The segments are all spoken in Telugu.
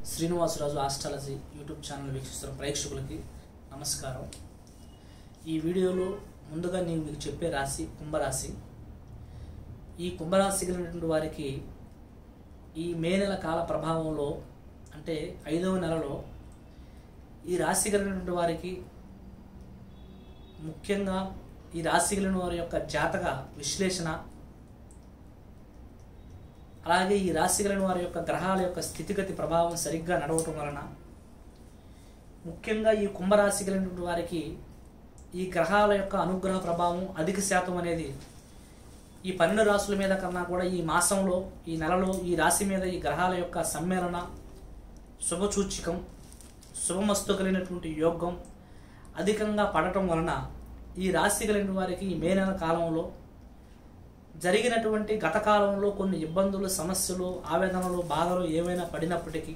శ్రీనివాసరాజు ఆస్ట్రాలజీ యూట్యూబ్ ఛానల్ వీక్షిస్తున్న ప్రేక్షకులకి నమస్కారం ఈ వీడియోలో ముందుగా నేను మీకు చెప్పే రాశి కుంభరాశి ఈ కుంభరాశి కలిగినటువంటి వారికి ఈ మే నెల కాల ప్రభావంలో అంటే ఐదవ నెలలో ఈ రాశి కలిగినటువంటి వారికి ముఖ్యంగా ఈ రాశి కలిగిన వారి యొక్క జాతక విశ్లేషణ అలాగే ఈ రాశి కలిగిన వారి యొక్క గ్రహాల యొక్క స్థితిగతి ప్రభావం సరిగ్గా నడవటం వలన ముఖ్యంగా ఈ కుంభరాశి కలిగినటువంటి వారికి ఈ గ్రహాల యొక్క అనుగ్రహ ప్రభావం అధిక శాతం అనేది ఈ పన్నెండు రాసుల మీద కన్నా కూడా ఈ మాసంలో ఈ నెలలో ఈ రాశి మీద ఈ గ్రహాల యొక్క సమ్మేళన శుభసూచికం శుభమస్తు కలిగినటువంటి యోగం అధికంగా పడటం వలన ఈ రాశి కలిగిన వారికి ఈ మే నెల కాలంలో జరిగినటువంటి గత కాలంలో కొన్ని ఇబ్బందులు సమస్యలు ఆవేదనలు బాధలు ఏమైనా పడినప్పటికీ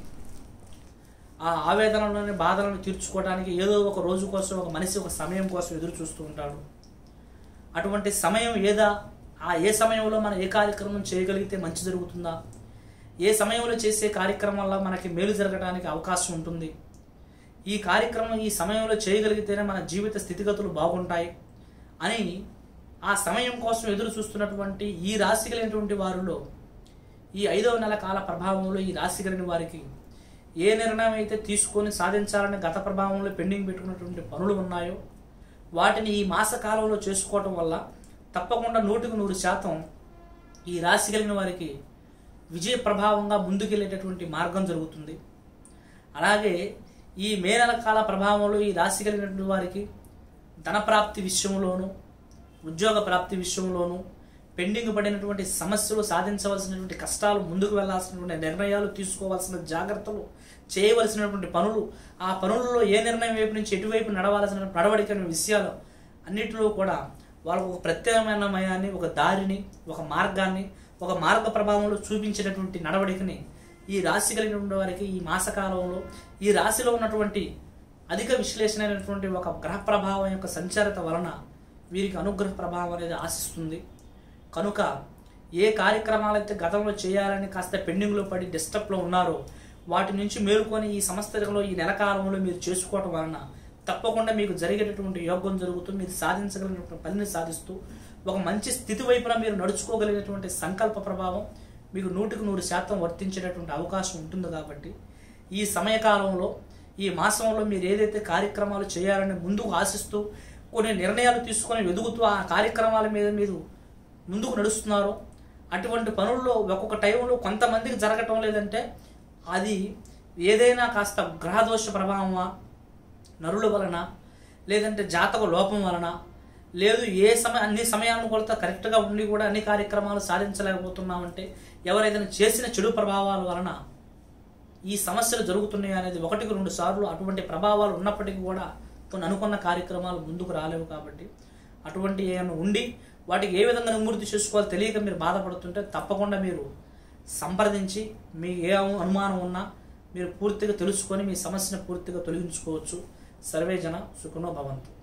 ఆ ఆవేదనలోని బాధలను తీర్చుకోవడానికి ఏదో ఒక రోజు కోసం ఒక మనిషి ఒక సమయం కోసం ఎదురు చూస్తూ ఉంటాడు అటువంటి సమయం ఏదా ఆ ఏ సమయంలో మనం ఏ కార్యక్రమం చేయగలిగితే మంచి జరుగుతుందా ఏ సమయంలో చేసే కార్యక్రమం వల్ల మనకి మేలు జరగడానికి అవకాశం ఉంటుంది ఈ కార్యక్రమం ఈ సమయంలో చేయగలిగితేనే మన జీవిత స్థితిగతులు బాగుంటాయి అని ఆ సమయం కోసం ఎదురు చూస్తున్నటువంటి ఈ రాశి కలిగినటువంటి వారిలో ఈ ఐదవ నెల కాల ప్రభావంలో ఈ రాశి కలిగిన వారికి ఏ నిర్ణయం అయితే తీసుకొని సాధించాలని గత ప్రభావంలో పెండింగ్ పెట్టుకున్నటువంటి పనులు ఉన్నాయో వాటిని ఈ మాస కాలంలో చేసుకోవటం వల్ల తప్పకుండా నూటికి నూరు శాతం ఈ రాశి కలిగిన వారికి విజయ ప్రభావంగా ముందుకెళ్ళేటటువంటి మార్గం జరుగుతుంది అలాగే ఈ మే నెల కాల ప్రభావంలో ఈ రాశి కలిగినటువంటి వారికి ధన ప్రాప్తి విషయంలోనూ ఉద్యోగ ప్రాప్తి విషయంలోనూ పెండింగ్ పడినటువంటి సమస్యలు సాధించవలసినటువంటి కష్టాలు ముందుకు వెళ్లాల్సినటువంటి నిర్ణయాలు తీసుకోవాల్సిన జాగ్రత్తలు చేయవలసినటువంటి పనులు ఆ పనులలో ఏ నిర్ణయం వైపు నుంచి ఎటువైపు నడవాల్సిన నడవడిక విషయాలు అన్నిటిలో కూడా వాళ్ళకు ఒక ప్రత్యేకమైన మయాన్ని ఒక దారిని ఒక మార్గాన్ని ఒక మార్గ ప్రభావంలో చూపించినటువంటి నడవడికని ఈ రాశి కలిగిన వారికి ఈ మాసకాలంలో ఈ రాశిలో ఉన్నటువంటి అధిక విశ్లేషణ అయినటువంటి ఒక గ్రహ ప్రభావం యొక్క సంచారత వలన వీరికి అనుగ్రహ ప్రభావం అనేది ఆశిస్తుంది కనుక ఏ కార్యక్రమాలు అయితే గతంలో చేయాలని కాస్త పెండింగ్లో పడి డిస్టర్బ్లో ఉన్నారో వాటి నుంచి మేలుకొని ఈ సంస్థలో ఈ నెల కాలంలో మీరు చేసుకోవటం వలన తప్పకుండా మీకు జరిగేటటువంటి యోగం జరుగుతూ మీరు సాధించగలిగినటువంటి పనిని సాధిస్తూ ఒక మంచి స్థితి వైపున మీరు నడుచుకోగలిగినటువంటి సంకల్ప ప్రభావం మీకు నూటికి నూరు శాతం వర్తించేటటువంటి అవకాశం ఉంటుంది కాబట్టి ఈ సమయకాలంలో ఈ మాసంలో మీరు ఏదైతే కార్యక్రమాలు చేయాలని ముందుకు ఆశిస్తూ కొన్ని నిర్ణయాలు తీసుకొని వెదుగుతూ ఆ కార్యక్రమాల మీద మీరు ముందుకు నడుస్తున్నారో అటువంటి పనుల్లో ఒక్కొక్క టైంలో కొంతమందికి జరగటం లేదంటే అది ఏదైనా కాస్త గ్రహదోష ప్రభావమా నరుల వలన లేదంటే జాతక లోపం వలన లేదు ఏ సమయ అన్ని సమయాలను కూడా కరెక్ట్గా ఉండి కూడా అన్ని కార్యక్రమాలు సాధించలేకపోతున్నామంటే ఎవరైతే చేసిన చెడు ప్రభావాల వలన ఈ సమస్యలు జరుగుతున్నాయి అనేది ఒకటికి రెండు సార్లు అటువంటి ప్రభావాలు ఉన్నప్పటికీ కూడా కొన్ని అనుకున్న కార్యక్రమాలు ముందుకు రాలేవు కాబట్టి అటువంటి ఏమైనా ఉండి వాటికి ఏ విధంగా నిమూర్తి చేసుకోవాలో తెలియక మీరు బాధపడుతుంటే తప్పకుండా మీరు సంప్రదించి మీ ఏ అనుమానం ఉన్నా మీరు పూర్తిగా తెలుసుకొని మీ సమస్యను పూర్తిగా తొలగించుకోవచ్చు సర్వే జన సుఖనో భవంతు